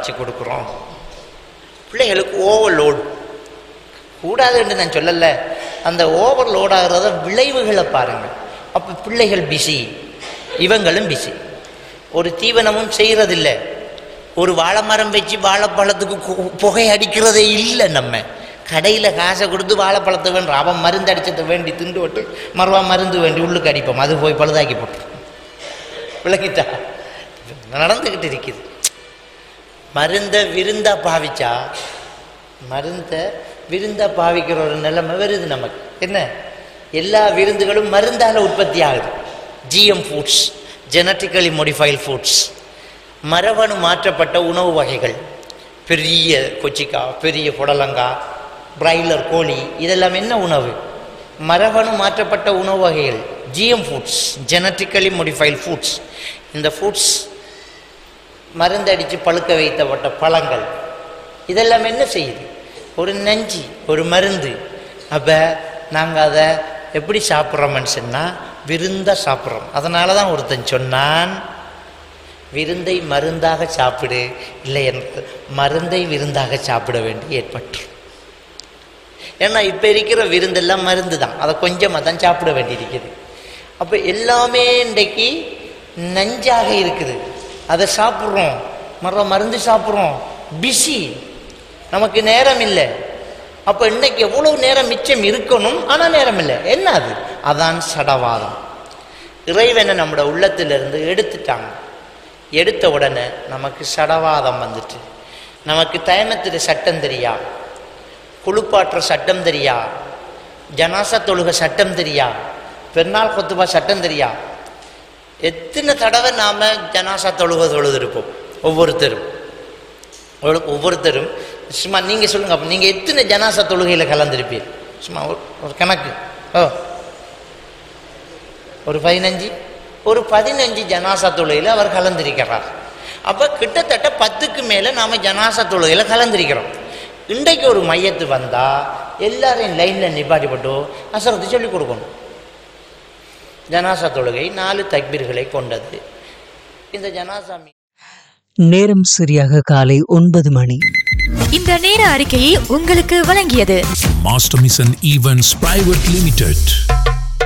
வச்சு கொடுக்குறோம் பிள்ளைகளுக்கு ஓவர்லோடு கூடாதுன்னு நான் சொல்லலை அந்த ஓவர்லோட் ஆகிறத விளைவுகளை பாருங்கள் அப்போ பிள்ளைகள் பிஸி இவங்களும் பிஸி ஒரு தீவனமும் செய்கிறதில்ல ஒரு வாழை மரம் வச்சு வாழைப்பழத்துக்கு கு- புகை அடிக்கிறதே இல்லை நம்ம கடையில் காசை கொடுத்து வாழைப்பழத்தை வேண்டாம் அவன் மருந்து அடிச்சதை வேண்டி திண்டு விட்டு மறுவா மருந்து வேண்டி உள்ளுக்கு அடிப்போம் அது போய் பழுதாக்கி போட்டு விளக்கிட்டா நடந்துக்கிட்டு இருக்குது மருந்தை விருந்தா பாவிச்சா மருந்தை விருந்தா பாவிக்கிற ஒரு நிலைமை வருது நமக்கு என்ன எல்லா விருந்துகளும் மருந்தால் உற்பத்தி ஆகுது GM foods genetically modified foods மரபணு மாற்றப்பட்ட உணவு வகைகள் பெரிய கொச்சிக்காய் பெரிய புடலங்காய் பிராய்லர் கோழி இதெல்லாம் என்ன உணவு மரபணு மாற்றப்பட்ட உணவு வகைகள் GM foods genetically modified foods இந்த ஃபுட்ஸ் மருந்தடித்து பழுக்க வைத்தப்பட்ட பழங்கள் இதெல்லாம் என்ன செய்யுது ஒரு நஞ்சு ஒரு மருந்து அப்போ நாங்கள் அதை எப்படி சாப்பிட்றோம்னு சொன்னால் விருந்தாக சாப்பிட்றோம் அதனால தான் ஒருத்தன் சொன்னான் விருந்தை மருந்தாக சாப்பிடு இல்லை எனக்கு மருந்தை விருந்தாக சாப்பிட வேண்டி ஏற்பட்டு ஏன்னா இப்போ இருக்கிற விருந்தெல்லாம் மருந்து தான் அதை கொஞ்சமாக தான் சாப்பிட வேண்டியிருக்குது அப்போ எல்லாமே இன்றைக்கு நஞ்சாக இருக்குது அதை சாப்பிட்றோம் மர மருந்து சாப்பிட்றோம் பிஸி நமக்கு நேரம் இல்லை அப்போ இன்னைக்கு எவ்வளவு நேரம் மிச்சம் இருக்கணும் ஆனால் நேரம் இல்லை என்ன அது அதான் சடவாதம் இறைவனை நம்மளோட உள்ளத்திலிருந்து எடுத்துட்டாங்க எடுத்த உடனே நமக்கு சடவாதம் வந்துட்டு நமக்கு தயமத்திட சட்டம் தெரியா குளிப்பாட்டுற சட்டம் தெரியா ஜனாசா தொழுக சட்டம் தெரியா பெருநாள் கொத்துபா சட்டம் தெரியா எத்தனை தடவை நாம் ஜனாசா தொழுக தொழுதிருப்போம் ஒவ்வொருத்தரும் ஒவ்வொரு- ஒவ்வொருத்தரும் சும்மா நீங்கள் சொல்லுங்க அப்போ நீங்கள் எத்தனை ஜனாசா தொழுகையில் கலந்துருப்பீர் சும்மா ஒரு ஒரு கணக்கு ஓ ஒரு பதினஞ்சு ஒரு பதினஞ்சு ஜனாசா தொழுகையில் அவர் கலந்திருக்கிறார் அப்போ கிட்டத்தட்ட பத்துக்கு மேலே நாம் ஜனாசா தொழுகையில் கலந்திருக்கிறோம் இன்றைக்கு ஒரு மையத்து வந்தால் எல்லாரையும் லைனில் நிப்பாட்டி போட்டு அசரத்து சொல்லிக் கொடுக்கணும் ஜனாசா தொழுகை நாலு தக்பீர்களை கொண்டது இந்த ஜனாசா மீ- நேரம் சரியாக காலை ஒன்பது மணி இந்த நேர அறிக்கையை உங்களுக்கு வழங்கியது Master Mission Events Private Limited.